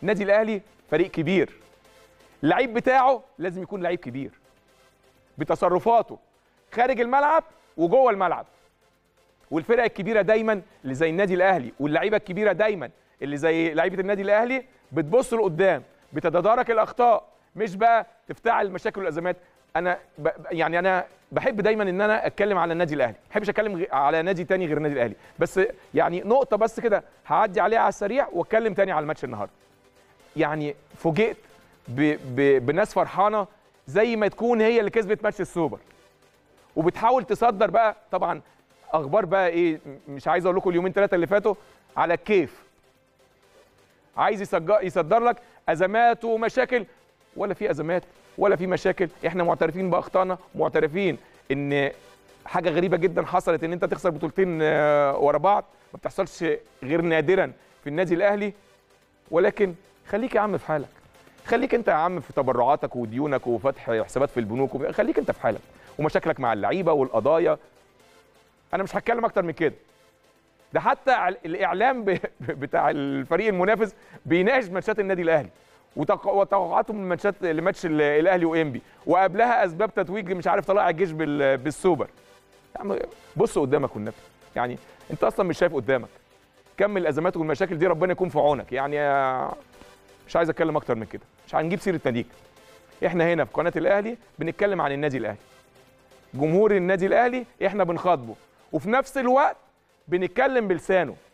النادي الاهلي فريق كبير اللعيب بتاعه لازم يكون لعيب كبير بتصرفاته خارج الملعب وجوه الملعب والفرق الكبيره دايما اللي زي النادي الاهلي واللعيبه الكبيره دايما اللي زي لعيبه النادي الاهلي بتبص لقدام بتتدارك الاخطاء مش بقى تفتعل المشاكل والازمات انا ب... يعني انا بحب دايما ان انا اتكلم على النادي الاهلي ما بحبش اتكلم غ... على نادي تاني غير النادي الاهلي بس يعني نقطه بس كده هعدي عليها على السريع واتكلم تاني على الماتش النهارده يعني فوجئت ب... ب... بناس فرحانه زي ما تكون هي اللي كسبت ماتش السوبر وبتحاول تصدر بقى طبعا اخبار بقى ايه مش عايز اقول لكم اليومين ثلاثه اللي فاتوا على الكيف عايز يصدر, يصدر لك ازمات ومشاكل ولا في ازمات ولا في مشاكل احنا معترفين باخطائنا معترفين ان حاجه غريبه جدا حصلت ان انت تخسر بطولتين ورا بعض ما بتحصلش غير نادرا في النادي الاهلي ولكن خليك يا عم في حالك خليك انت يا عم في تبرعاتك وديونك وفتح حسابات في البنوك خليك انت في حالك ومشاكلك مع اللعيبه والقضايا انا مش هتكلم اكتر من كده ده حتى الاعلام بتاع الفريق المنافس بيناقش ماتشات النادي الاهلي وتوقعاتهم من ماتشات لماتش الاهلي وانبي وقبلها اسباب تتويج مش عارف طلائع الجيش بالسوبر يا عم بص قدامك والنبي يعني انت اصلا مش شايف قدامك كم الازمات والمشاكل دي ربنا يكون في عونك يعني مش عايز اتكلم اكتر من كده مش هنجيب سيره ناديك احنا هنا في قناه الاهلي بنتكلم عن النادي الاهلي جمهور النادي الاهلي احنا بنخاطبه وفي نفس الوقت بنتكلم بلسانه